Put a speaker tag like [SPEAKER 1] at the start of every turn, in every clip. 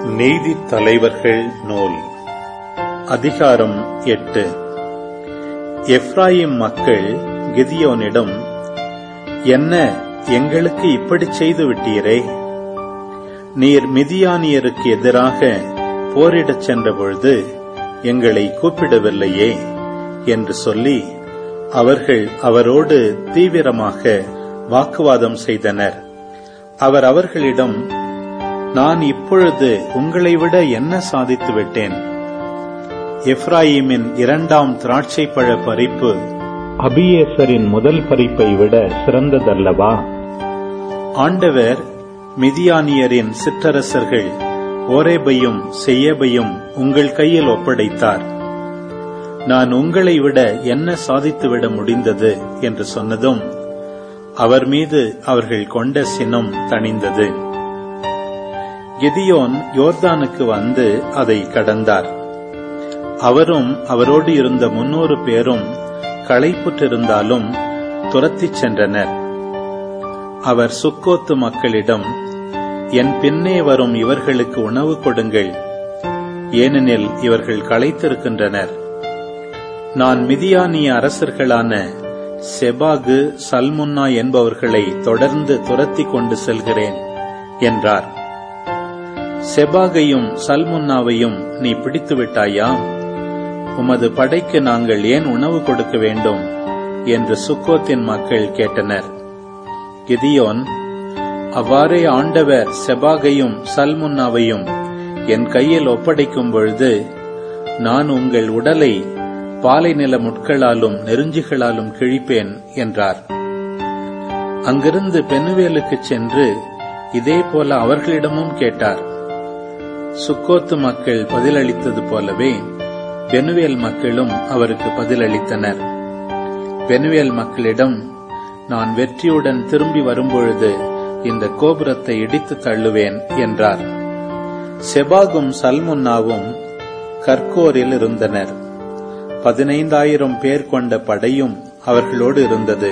[SPEAKER 1] நீதித் தலைவர்கள் நூல் அதிகாரம் எட்டு எப்ராயிம் மக்கள் கிதியோனிடம் என்ன எங்களுக்கு இப்படிச் செய்து விட்டீரே நீர் மிதியானியருக்கு எதிராக போரிடச் சென்றபொழுது எங்களை கூப்பிடவில்லையே என்று சொல்லி அவர்கள் அவரோடு தீவிரமாக வாக்குவாதம் செய்தனர் அவர் அவர்களிடம் நான் இப்பொழுது உங்களை விட என்ன சாதித்து விட்டேன் எப்ராயிமின் இரண்டாம் திராட்சை பழ பறிப்பு
[SPEAKER 2] அபியேசரின் முதல் பறிப்பை விட சிறந்ததல்லவா
[SPEAKER 1] ஆண்டவர் மிதியானியரின் சிற்றரசர்கள் ஓரேபையும் செய்யபையும் உங்கள் கையில் ஒப்படைத்தார் நான் உங்களை விட என்ன சாதித்துவிட முடிந்தது என்று சொன்னதும் அவர் மீது அவர்கள் கொண்ட சினம் தணிந்தது கிதியோன் யோர்தானுக்கு வந்து அதை கடந்தார் அவரும் அவரோடு இருந்த முன்னூறு பேரும் களைப்புற்றிருந்தாலும் துரத்திச் சென்றனர் அவர் சுக்கோத்து மக்களிடம் என் பின்னே வரும் இவர்களுக்கு உணவு கொடுங்கள் ஏனெனில் இவர்கள் களைத்திருக்கின்றனர் நான் மிதியானிய அரசர்களான செபாகு சல்முன்னா என்பவர்களை தொடர்ந்து துரத்தி கொண்டு செல்கிறேன் என்றார் செபாகையும் சல்முன்னாவையும் நீ பிடித்து விட்டாயா உமது படைக்கு நாங்கள் ஏன் உணவு கொடுக்க வேண்டும் என்று சுக்கோத்தின் மக்கள் கேட்டனர் கிதியோன் அவ்வாறே ஆண்டவர் செபாகையும் சல்முன்னாவையும் என் கையில் ஒப்படைக்கும் பொழுது நான் உங்கள் உடலை பாலை நில முட்களாலும் நெருஞ்சிகளாலும் கிழிப்பேன் என்றார் அங்கிருந்து பெனுவேலுக்கு சென்று இதே போல அவர்களிடமும் கேட்டார் சுக்கோத்து மக்கள் பதிலளித்தது போலவே பெனுவேல் மக்களும் அவருக்கு பதிலளித்தனர் பெனுவேல் மக்களிடம் நான் வெற்றியுடன் திரும்பி வரும்பொழுது இந்த கோபுரத்தை இடித்து தள்ளுவேன் என்றார் செபாகும் சல்முன்னாவும் கர்கோரில் இருந்தனர் பதினைந்தாயிரம் பேர் கொண்ட படையும் அவர்களோடு இருந்தது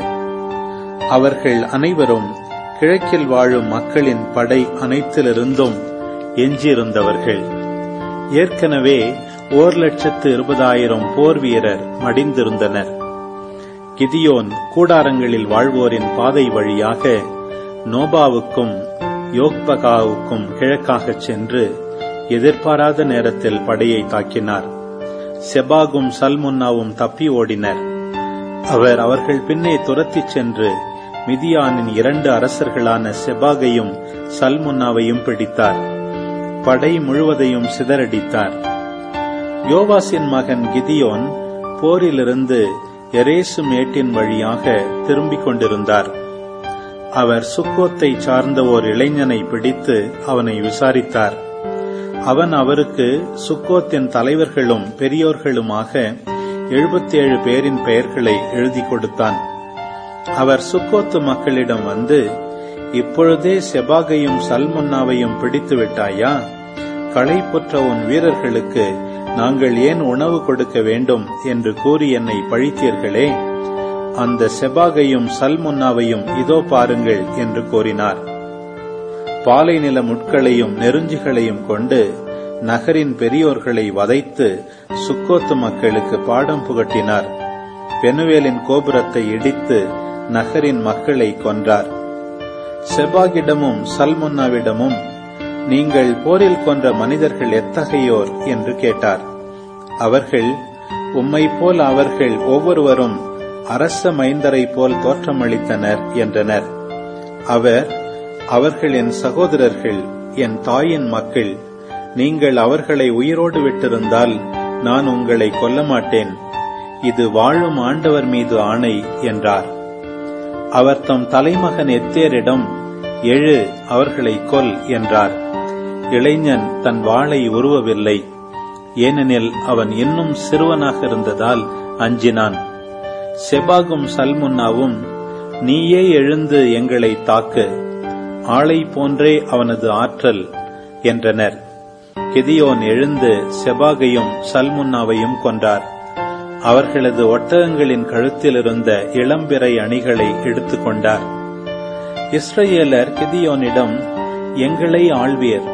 [SPEAKER 1] அவர்கள் அனைவரும் கிழக்கில் வாழும் மக்களின் படை அனைத்திலிருந்தும் எஞ்சியிருந்தவர்கள் ஏற்கனவே ஓர் லட்சத்து இருபதாயிரம் போர் வீரர் மடிந்திருந்தனர் கிதியோன் கூடாரங்களில் வாழ்வோரின் பாதை வழியாக நோபாவுக்கும் யோக்பகாவுக்கும் கிழக்காகச் சென்று எதிர்பாராத நேரத்தில் படையை தாக்கினார் செபாகும் சல்முன்னாவும் தப்பி ஓடினர் அவர் அவர்கள் பின்னே துரத்திச் சென்று மிதியானின் இரண்டு அரசர்களான செபாகையும் சல்முன்னாவையும் பிடித்தார் படை முழுவதையும் சிதறடித்தார் யோவாசின் மகன் கிதியோன் போரிலிருந்து எரேசு மேட்டின் வழியாக திரும்பிக் கொண்டிருந்தார் அவர் சுக்கோத்தை சார்ந்த ஓர் இளைஞனை பிடித்து அவனை விசாரித்தார் அவன் அவருக்கு சுக்கோத்தின் தலைவர்களும் பெரியோர்களுமாக எழுபத்தேழு பேரின் பெயர்களை எழுதி கொடுத்தான் அவர் சுக்கோத்து மக்களிடம் வந்து இப்பொழுதே செபாகையும் சல்முன்னாவையும் பிடித்து விட்டாயா களை புற்ற உன் வீரர்களுக்கு நாங்கள் ஏன் உணவு கொடுக்க வேண்டும் என்று கூறி என்னை பழித்தீர்களே அந்த செபாகையும் சல்முன்னாவையும் இதோ பாருங்கள் என்று கூறினார் பாலை நில முட்களையும் நெருஞ்சிகளையும் கொண்டு நகரின் பெரியோர்களை வதைத்து சுக்கோத்து மக்களுக்கு பாடம் புகட்டினார் பெனுவேலின் கோபுரத்தை இடித்து நகரின் மக்களை கொன்றார் செபாகிடமும் சல்முன்னாவிடமும் நீங்கள் போரில் கொன்ற மனிதர்கள் எத்தகையோர் என்று கேட்டார் அவர்கள் உம்மை போல் அவர்கள் ஒவ்வொருவரும் அரச மைந்தரை போல் தோற்றமளித்தனர் என்றனர் அவர் அவர்கள் என் சகோதரர்கள் என் தாயின் மக்கள் நீங்கள் அவர்களை உயிரோடு விட்டிருந்தால் நான் உங்களை கொல்ல மாட்டேன் இது வாழும் ஆண்டவர் மீது ஆணை என்றார் அவர் தம் தலைமகன் எத்தேரிடம் எழு அவர்களை கொல் என்றார் இளைஞன் தன் வாளை உருவவில்லை ஏனெனில் அவன் இன்னும் சிறுவனாக இருந்ததால் அஞ்சினான் செபாகும் சல்முன்னாவும் நீயே எழுந்து எங்களை தாக்கு ஆளை போன்றே அவனது ஆற்றல் என்றனர் கிதியோன் எழுந்து செபாகையும் சல்முன்னாவையும் கொன்றார் அவர்களது ஒட்டகங்களின் கழுத்தில் இருந்த இளம்பிறை அணிகளை எடுத்துக்கொண்டார் இஸ்ரேலர் கிதியோனிடம் எங்களை ஆள்வீர்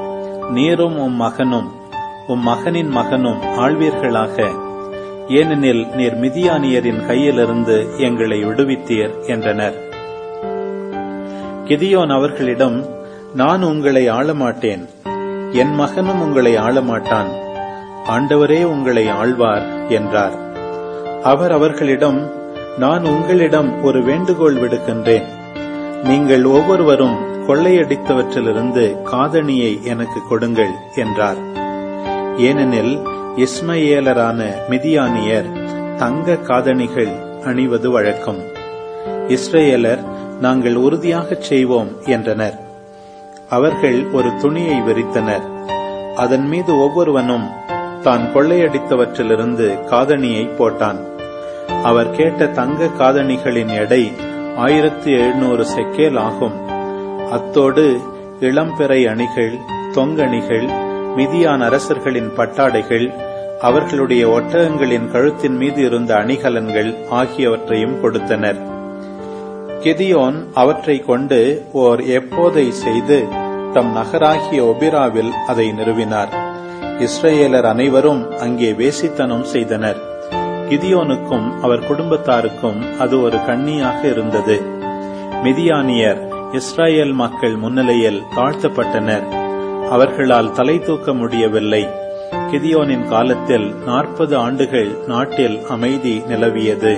[SPEAKER 1] நீரும் உம் மகனும் உம் மகனின் மகனும் ஆழ்வீர்களாக ஏனெனில் நீர் மிதியானியரின் கையிலிருந்து எங்களை விடுவித்தீர் என்றனர் கிதியோன் அவர்களிடம் நான் உங்களை ஆளமாட்டேன் என் மகனும் உங்களை ஆளமாட்டான் ஆண்டவரே உங்களை ஆழ்வார் என்றார் அவர் அவர்களிடம் நான் உங்களிடம் ஒரு வேண்டுகோள் விடுக்கின்றேன் நீங்கள் ஒவ்வொருவரும் கொள்ளையடித்தவற்றிலிருந்து காதணியை எனக்கு கொடுங்கள் என்றார் ஏனெனில் இஸ்மயேலரான மிதியானியர் தங்க காதணிகள் அணிவது வழக்கம் இஸ்ரேலர் நாங்கள் உறுதியாகச் செய்வோம் என்றனர் அவர்கள் ஒரு துணியை விரித்தனர் அதன் மீது ஒவ்வொருவனும் தான் கொள்ளையடித்தவற்றிலிருந்து காதணியை போட்டான் அவர் கேட்ட தங்க காதணிகளின் எடை ஆயிரத்தி எழுநூறு செக்கேல் ஆகும் அத்தோடு இளம்பிறை அணிகள் தொங்கணிகள் மிதியான் அரசர்களின் பட்டாடைகள் அவர்களுடைய ஒட்டகங்களின் கழுத்தின் மீது இருந்த அணிகலன்கள் ஆகியவற்றையும் கொடுத்தனர் கெதியோன் அவற்றை கொண்டு ஓர் எப்போதை செய்து தம் நகராகிய ஒபிராவில் அதை நிறுவினார் இஸ்ரேலர் அனைவரும் அங்கே வேசித்தனம் செய்தனர் கிதியோனுக்கும் அவர் குடும்பத்தாருக்கும் அது ஒரு கண்ணியாக இருந்தது மிதியானியர் இஸ்ரேல் மக்கள் முன்னிலையில் தாழ்த்தப்பட்டனர் அவர்களால் தலை தூக்க முடியவில்லை கிதியோனின் காலத்தில் நாற்பது ஆண்டுகள் நாட்டில் அமைதி நிலவியது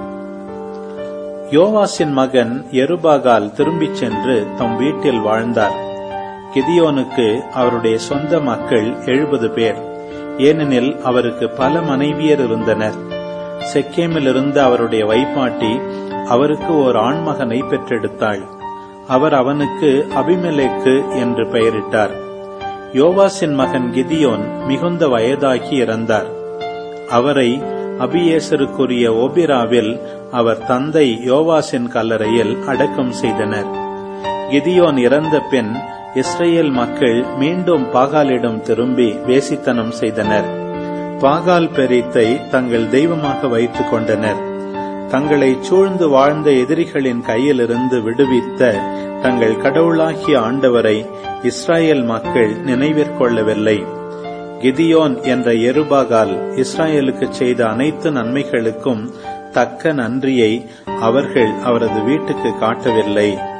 [SPEAKER 1] யோவாசின் மகன் எருபாகால் திரும்பிச் சென்று தம் வீட்டில் வாழ்ந்தார் கிதியோனுக்கு அவருடைய சொந்த மக்கள் எழுபது பேர் ஏனெனில் அவருக்கு பல மனைவியர் இருந்தனர் செக்கேமில் இருந்த அவருடைய வைப்பாட்டி அவருக்கு ஓர் ஆண்மகனை பெற்றெடுத்தாள் அவர் அவனுக்கு அபிமெலேக்கு என்று பெயரிட்டார் யோவாசின் மகன் கிதியோன் மிகுந்த வயதாகி இறந்தார் அவரை அபியேசருக்குரிய ஓபிராவில் அவர் தந்தை யோவாசின் கல்லறையில் அடக்கம் செய்தனர் கிதியோன் இறந்த பின் இஸ்ரேல் மக்கள் மீண்டும் பாகாலிடம் திரும்பி வேசித்தனம் செய்தனர் பாகால் பெரித்தை தங்கள் தெய்வமாக வைத்துக் கொண்டனர் தங்களை சூழ்ந்து வாழ்ந்த எதிரிகளின் கையிலிருந்து விடுவித்த தங்கள் கடவுளாகிய ஆண்டவரை இஸ்ராயேல் மக்கள் நினைவிற்கொள்ளவில்லை கிதியோன் என்ற எருபாகால் இஸ்ராயேலுக்கு செய்த அனைத்து நன்மைகளுக்கும் தக்க நன்றியை அவர்கள் அவரது வீட்டுக்கு காட்டவில்லை